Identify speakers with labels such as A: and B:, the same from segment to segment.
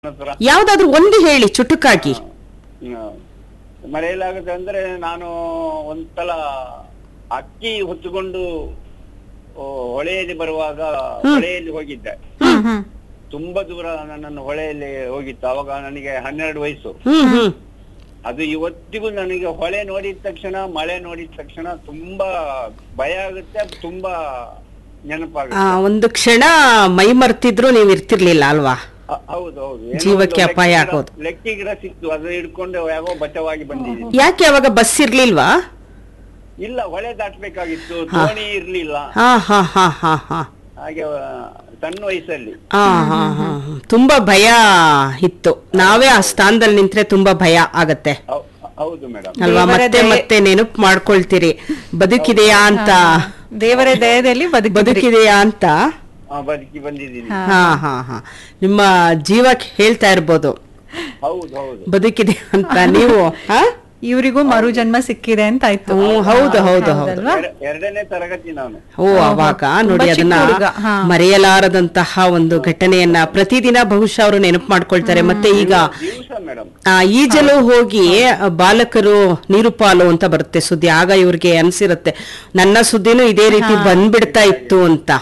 A: ಹತ್ರ
B: ಯಾವ್ದಾದ್ರು ಒಂದು ಹೇಳಿ ಚುಟುಕಾಗಿ
A: ಹ್ಮ್. ಮರೆಯಲಾಗದೆ ಅಂದ್ರೆ ನಾನು ಒಂದ್ಸಲ ಅಕ್ಕಿ ಹೊತ್ತುಕೊಂಡು ಓ, ಹೊಳೆಯಲ್ಲಿ ಬರುವಾಗ ಹೊಳೆಯಲ್ಲಿ ಹೋಗಿದ್ದೆ
C: ಹ್ಮ್ ಹ್ಮ್
A: ತುಂಬಾ ದೂರ ನನ್ನನ್ನು ಹೊಳೆಯಲ್ಲಿ ಹೋಗಿತ್ತು ಅವಾಗ ನನಗೆ ಹನ್ನೆರಡು ವಯಸ್ಸು
B: ಹ್ಮ್ ಹ್ಮ್
A: ಅದು ಇವತ್ತಿಗೂ ನನಗೆ ಹೊಳೆ ನೋಡಿದ ತಕ್ಷಣ ಮಳೆ ನೋಡಿದ ತಕ್ಷಣ ತುಂಬಾ ಭಯ ಆಗುತ್ತೆ ತುಂಬಾ
B: ಆ,
A: ನೆನಪಾಗುತ್ತೆ
B: ಒಂದು ಕ್ಷಣ ಮೈ ಮರ್ತಿದ್ರು ನೀವ್ ಇರ್ತಿರ್ಲಿಲ್ಲ ಅಲ್ವಾ
A: ಹ- ಹೌದು ಹೌದು ಏನೋ
B: ಜೀವಕ್ಕೆ
A: ಒಂದು
B: ಅಪಾಯ
A: ಲೆಕ್ಕಿ ಗಿಡ-
B: ಆಗೋದು.
A: ಲೆಕ್ಕಿ ಗಿಡ ಸಿಕ್ತು ಅದು ಹಿಡ್ಕೊಂಡು ಯಾಗೋ ಬಚಾವಾಗಿ ಬಂದಿದ್ದೀನಿ
B: ಯಾಕೆ ಅವಾಗ ಬಸ್ ಇರ್ಲಿಲ್ವಾ
A: ಇಲ್ಲ ಹೊಳೆ ದಾಟ್ಬೇಕಾಗಿತ್ತು ದೋಣಿ ಇರ್ಲಿಲ್ಲ
B: ಹಾ ಹಾ ಹಾ ಹಾ ಹಾ
A: ಹಾಗೆ ಆ, ಸಣ್ಣ ವಯಸ್ಸಲ್ಲಿ
B: ಆ, ಹಾ ಹಾ ಹಾ. ತುಂಬಾ ಭಯ ಇತ್ತು ನಾವೇ ಆ ಸ್ಥಾನದಲ್ಲಿ ನಿಂತ್ರೆ ತುಂಬಾ ಭಯ ಆಗತ್ತೆ
A: ಹೌ- ಹೌದು ಮೇಡಮ್
B: ಅಲ್ವಾ
C: ದೇವರ
B: ಮತ್ತೆ
C: ದಯೆ-
B: ಮತ್ತೆ ನೆನಪು ಮಾಡ್ಕೊಳ್ತೀರಿ ಬದುಕಿದೆಯಾ ಅಂತ
C: ದೇವರ ದಯದಲ್ಲಿ ಬದುಕಿದ್ರಿ
B: ಬದುಕಿದೆಯಾ ಅಂತ
A: ಬದುಕಿ ಬಂದಿದ್ದೀನಿ
C: ಹಾ.
B: ಹಾ ಹಾ ಹಾ ನಿಮ್ಮ ಜೀವಕ್ಕೆ ಹೇಳ್ತಾ ಇರ್ಬೋದು
A: ಹೌದು ಹೌದು
B: ಬದುಕಿದೆ ಅಂತ ನೀವು ಹಾ
C: ಇವರಿಗೂ ಮರು ಜನ್ಮ ಸಿಕ್ಕಿದೆ ಅಂತ ಆಯ್ತು
B: ಹ್ಮ್, ಹೌದು ಹೌದು ಹೌದು
C: ಹೌದಲ್ವಾ?
A: ಎರ- ಎರಡನೇ ತರಗತಿ ನಾನು
B: ಓ ಅವಾಗ ನೋಡಿ
C: ತುಂಬಾ ಚಿಕ್ಕ
B: ಅದನ್ನ
C: ಹುಡುಗ, ಹಾ.
B: ಮರೆಯಲಾರದಂತಹ ಒಂದು ಘಟನೆಯನ್ನ ಪ್ರತಿದಿನ ಬಹುಶಃ ಅವರು ನೆನಪು ಮಾಡ್ಕೊಳ್ತಾರೆ ಮತ್ತೆ ಈಗ
A: ದಿವಸ ಮೇಡಮ್
B: ಆ, ಈಜಲು ಹೋಗಿ ಆ, ಬಾಲಕರು ನೀರು ಪಾಲು ಅಂತ ಬರುತ್ತೆ ಸುದ್ದಿ ಆಗ ಇವ್ರಿಗೆ ಅನ್ಸಿರುತ್ತೆ ನನ್ನ ಸುದ್ದಿನೂ ಇದೇ ರೀತಿ ಬಂದ್ಬಿಡ್ತಾ ಇತ್ತು ಅಂತ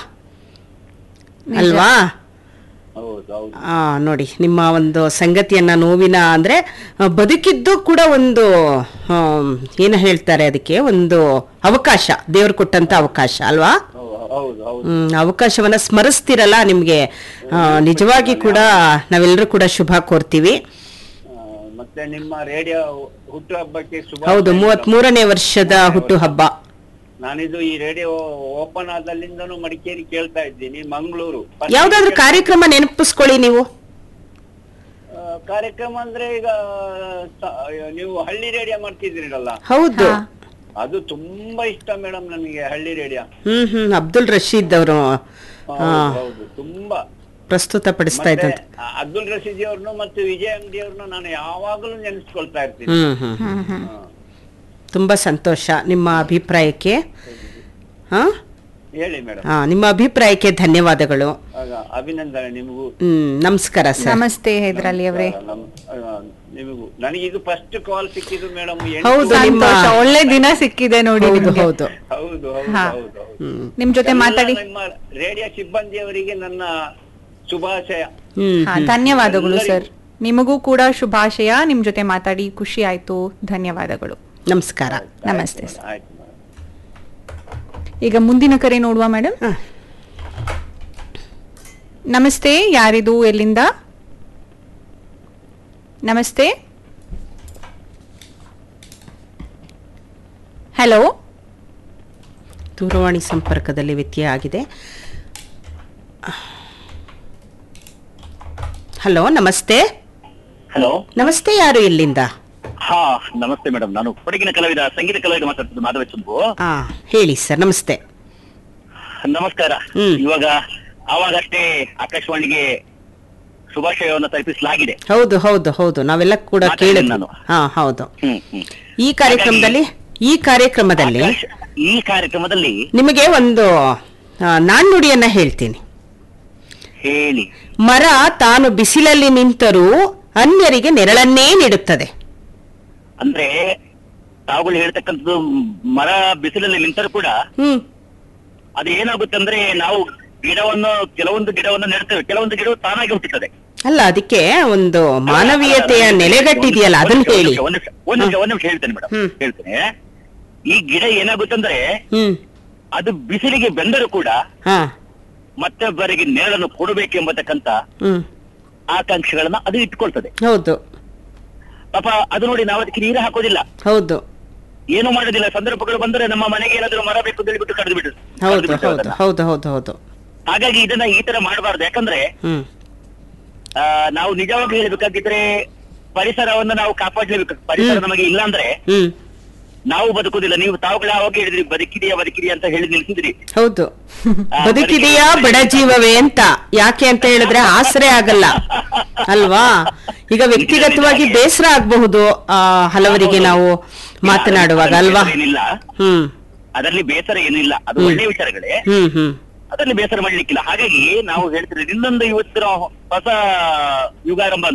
B: ಅಲ್ವಾ
A: ಹೌದು ಹೌದು
B: ಆ ನೋಡಿ ನಿಮ್ಮ ಒಂದು ಸಂಗತಿಯನ್ನ ನೋವಿನ ಅಂದ್ರೆ ಆ, ಬದುಕಿದ್ದು ಕೂಡ ಒಂದು ಆಮ್, ಏನು ಹೇಳ್ತಾರೆ ಅದಕ್ಕೆ ಒಂದು ಅವಕಾಶ ದೇವ್ರು ಕೊಟ್ಟಂತ ಅವಕಾಶ ಅಲ್ವಾ
A: ಹೌದು ಹೌದು ಹೌದು
B: ಹ್ಮ್ ಅವಕಾಶವನ್ನ ಸ್ಮರಿಸ್ತಿರಲ್ಲ ನಿಮ್ಗೆ ಆ, ನಿಜವಾಗಿ ಕೂಡ ನಾವೆಲ್ಲರೂ ಕೂಡ ಶುಭ ಕೋರ್ತೀವಿ
A: ಆ, ಮತ್ತೆ ನಿಮ್ಮ ರೇಡಿಯೋ ಹುಟ್ಟು ಹಬ್ಬಕ್ಕೆ ಶುಭ
B: ಹೌದು ಮೂವತ್ ಮೂರನೇ ವರ್ಷದ ಹುಟ್ಟು ಹಬ್ಬ
A: ನಾನಿದು ಈ ರೇಡಿಯೋ ಓಪನ್ ಆದಲ್ಲಿಂದನೂ ಮಡಿಕೇರಿ ಕೇಳ್ತಾ ಇದ್ದೀನಿ ಮಂಗಳೂರು
B: ಯಾವ್ದಾದ್ರು ಕಾರ್ಯಕ್ರಮ ನೆನಪಿಸ್ಕೊಳ್ಳಿ ನೀವು
A: ಆ, ಕಾರ್ಯಕ್ರಮ ಅಂದ್ರೆ ಈಗ ಸ- ನೀವು ಹಳ್ಳಿ ರೇಡಿಯೋ ಮಾಡ್ತಿದ್ದೀರಲ್ಲ
B: ಹೌದು
C: ಹಾ.
A: ಅದು ತುಂಬಾ ಇಷ್ಟ ಮೇಡಮ್ ನನಗೆ Halli radio
B: hmm hmm Abdul Rasheed ಅವರು
A: ಹೌದು ಹೌದು ತುಂಬಾ
B: ಪ್ರಸ್ತುತ ಪಡಿಸ್ತಾ
A: ಮತ್ತೆ
B: ಇದ್ದಂತ
A: ಆ ಅಬ್ದುಲ್ ರಶೀದಿ ಅವ್ರನ್ನು ಮತ್ತು ವಿಜಯ್ ಅಂಗಡಿ ಅವ್ರನ್ನು ನಾನು ಯಾವಾಗಲೂ ನೆನೆಸ್ಕೊಳ್ತಾ ಇರ್ತೀನಿ
B: ಹ್ಮ್ ಹ್ಮ್
C: ಹ್ಮ್ ಹ್ಮ್
A: ಹಾ.
B: ತುಂಬಾ ಸಂತೋಷ ನಿಮ್ಮ ಅಭಿಪ್ರಾಯಕ್ಕೆ ಹಾ
A: ಹೇಳಿ ಮೇಡಮ್
B: ಹಾ ನಿಮ್ಮ ಅಭಿಪ್ರಾಯಕ್ಕೆ ಧನ್ಯವಾದಗಳು
A: ಆಗ ಅಭಿನಂದನೆ ನಿಮಗೂ
B: ಹ್ಮ್ ನಮಸ್ಕಾರ ಸರ್
C: ನಮಸ್ತೆ ಹೈದರಾಲಿ ಅವರೇ
A: ನಮ್- ಆ, ನಿಮಗೂ ನನಗೆ ಇದು ಫಸ್ಟ್ ಕಾಲ್ ಸಿಕ್ಕಿದ್ದು ಮೇಡಮ್
B: ಹೌದು, ನಿಮ್ಮ-
C: ಸಂತೋಷ ಒಳ್ಳೆ ದಿನ ಸಿಕ್ಕಿದೆ ನೋಡಿ
B: ಹೌದು
C: ನಿಮ್ಗೆ.
B: ಹೌದು
A: ಹೌದು ಹೌದು
C: ಹಾ.
A: ಹೌದು ಹೌದು
B: ಹ್ಮ್
C: ನಿಮ್ ಜೊತೆ
A: ಎಲ್ಲ
C: ಮಾತಾಡಿ
A: ನಿಮ್ಮ ರೇಡಿಯೋ ಸಿಬ್ಬಂದಿಯವರಿಗೆ ನನ್ನ ಶುಭಾಶಯ
B: ಹ್ಮ್
C: ಹಾ ಧನ್ಯವಾದಗಳು ಸರ್ ನಿಮಗೂ ಕೂಡ ಶುಭಾಶಯ ನಿಮ್ ಜೊತೆ ಮಾತಾಡಿ ಖುಷಿ ಆಯ್ತು ಧನ್ಯವಾದಗಳು
B: ನಮಸ್ಕಾರ
C: ನಮಸ್ತೆ ಸರ್
A: ಆಯ್ತು ಮೇಡಮ್
C: ಈಗ ಮುಂದಿನ ಕರೆ ನೋಡುವ ಮೇಡಮ್
B: ಹ.
C: ನಮಸ್ತೆ ಯಾರಿದು ಎಲ್ಲಿಂದ ನಮಸ್ತೆ ಹಲೋ
B: ದೂರವಾಣಿ ಸಂಪರ್ಕದಲ್ಲಿ ವ್ಯತ್ಯಯ ಆಗಿದೆ ಹಲೋ ನಮಸ್ತೆ
D: ಹಲೋ
B: ನಮಸ್ತೆ ಯಾರು ಇಲ್ಲಿಂದ
D: ಹಾ ನಮಸ್ತೆ ಮೇಡಮ್ ನಾನು ಕೊಡಗಿನ ಕಲಾವಿದ ಸಂಗೀತ ಕಲಾವಿದ ಮಾತಾಡ್ತಿದ್ದು ಮಾಧವ ಚುಂಬು
B: ಆ ಹೇಳಿ ಸರ್ ನಮಸ್ತೆ
D: ನಮಸ್ಕಾರ
B: ಹ್ಮ್.
D: ಇವಾಗ ಆವಾಗಷ್ಟೇ ಆಕಾಶವಾಣಿಗೆ ಶುಭಾಶಯವನ್ನು ತಲುಪಿಸಲಾಗಿದೆ
B: ಹೌದು ಹೌದು ಹೌದು ನಾವೆಲ್ಲ ಕೂಡ
D: ಮಾತಾಡಿದ್ದೀನಿ
B: ಕೇಳಿದ್ವಿ
D: ನಾನು.
B: ಹಾ ಹೌದು
D: ಹ್ಮ್ ಹ್ಮ್
B: ಈ ಕಾರ್ಯಕ್ರಮದಲ್ಲಿ ಈ ಕಾರ್ಯಕ್ರಮದಲ್ಲಿ
D: ಆಕಾಶ- ಈ ಕಾರ್ಯಕ್ರಮದಲ್ಲಿ
B: ನಿಮಗೆ ಒಂದು ಆ, ನಾಣ್ಣುಡಿಯನ್ನ ಹೇಳ್ತೀನಿ
D: ಹೇಳಿ
B: ಮರ ತಾನು ಬಿಸಿಲಲ್ಲಿ ನಿಂತರೂ ಅನ್ಯರಿಗೆ ನೆರಳನ್ನೇ ನೀಡುತ್ತದೆ
D: ಅಂದ್ರೆ ತಾವುಗಳು ಹೇಳ್ತಕ್ಕಂಥದ್ದು ಮರ ಬಿಸಿಲಲ್ಲಿ ನಿಂತರೂ ಕೂಡ
B: ಹ್ಮ್
D: ಅದು ಏನಾಗುತ್ತೆ ಅಂದ್ರೆ ನಾವು ಗಿಡವನ್ನು ಕೆಲವೊಂದು ಗಿಡವನ್ನು ನೆಡ್ತೇವೆ ಕೆಲವೊಂದು ಗಿಡವು ತಾನಾಗಿ ಹುಟ್ಟುತ್ತದೆ
B: ಅಲ್ಲ ಅದಕ್ಕೆ ಒಂದು ಮಾನವೀಯತೆಯ ನೆಲೆಗಟ್ಟಿದೆಯಲ್ಲ ಅದನ್ನ
D: ಒಂದು
B: ಹೇಳಿ
D: ನಿಮಿಷ, ಒಂದು ನಿಮಿಷ, ಒಂದು ನಿಮಿಷ, ಒಂದು ನಿಮಿಷ ಹೇಳ್ತೇನೆ ಮೇಡಮ್
B: ಹ್ಮ್.
D: ಹೇಳ್ತೇನೆ ಈ ಗಿಡ ಏನಾಗುತ್ತೆ ಅಂದ್ರೆ
B: ಹ್ಮ್
D: ಅದು ಬಿಸಿಲಿಗೆ ಬೆಂದರೂ ಕೂಡ
B: ಹಾ
D: ಮತ್ತೊಬ್ಬರಿಗೆ ನೆರಳನ್ನು ಕೊಡಬೇಕೆಂಬತಕ್ಕಂತ
B: ಹ್ಮ್
D: ಆಕಾಂಕ್ಷೆಗಳನ್ನ ಅದು ಇಟ್ಕೊಳ್ತದೆ
B: ಹೌದು
D: ಪಾಪ ಅದು ನೋಡಿ ನಾವು ಅದಕ್ಕೆ ನೀರು ಹಾಕೋದಿಲ್ಲ
B: ಹೌದು
D: ಏನು ಮಾಡೋದಿಲ್ಲ ಸಂದರ್ಭಗಳು ಬಂದರೆ ನಮ್ಮ ಮನೆಗೆ ಏನಾದ್ರು ಮರ ಬೇಕು ಅಂತ ಹೇಳಿಬಿಟ್ಟು ಕಡಿದು ಬಿಟ್ಟು
B: ಹೌದು
D: ಕಡ್ದು ಬಿಟ್ಟು
B: ಹೌದು
D: ಅದನ್ನ.
B: ಹೌದು ಹೌದು ಹೌದು
D: ಹಾಗಾಗಿ ಇದನ್ನ ಈ ತರ ಮಾಡಬಾರ್ದು ಯಾಕಂದ್ರೆ
B: ಹ್ಮ್
D: ಆ, ನಾವು ನಿಜವಾಗಿ ಹೇಳ್ಬೇಕಾಗಿದ್ರೆ ಪರಿಸರವನ್ನು ನಾವು ಕಾಪಾಡಲೇಬೇಕು ಪರಿಸರ
B: ಹ್ಮ್.
D: ನಮಗೆ ಇಲ್ಲ ಅಂದ್ರೆ
B: ಹ್ಮ್
D: ನಾವು ಬದುಕುದಿಲ್ಲ ನೀವು ತಾವುಗಳು ಯಾವಾಗ ಹೇಳಿದ್ರಿ ಬದುಕಿದೆಯಾ ಬದುಕಿದೆಯಾ ಅಂತ ಹೇಳಿ ನಿಲ್ಸಿದ್ರಿ
B: ಹೌದು
D: ಆ,
B: ಬದುಕಿದೆಯಾ
D: ಬದುಕಿದೆಯಾ?
B: ಬಡ ಜೀವವೇ ಅಂತ ಯಾಕೆ ಅಂತ ಹೇಳಿದ್ರೆ ಆಸರೆ ಆಗಲ್ಲ ಅಲ್ವಾ ಈಗ ವ್ಯಕ್ತಿಗತವಾಗಿ ಬೇಸರ ಆಗಬಹುದು ಆ ಹಲವರಿಗೆ ನಾವು ಮಾತನಾಡುವಾಗ
D: ಅದರಲ್ಲಿ
B: ಅಲ್ವಾ
D: ಬೇಸರ ಏನಿಲ್ಲ
B: ಹ್ಮ್
D: ಅದರಲ್ಲಿ ಬೇಸರ ಏನಿಲ್ಲ ಅದು
B: ಹ್ಮ್.
D: ಒಳ್ಳೆಯ ವಿಚಾರಗಳೇ
B: ಹ್ಮ್ ಹ್ಮ್
D: ಅದರಲ್ಲಿ ಬೇಸರ ಮಾಡ್ಲಿಕ್ಕಿಲ್ಲ ಹಾಗಾಗಿ ನಾವು ಹೇಳ್ತಿರೋದು ಇನ್ನೊಂದು ಇವತ್ತಿನ ಹೊಸ ಯುಗಾರಂಭ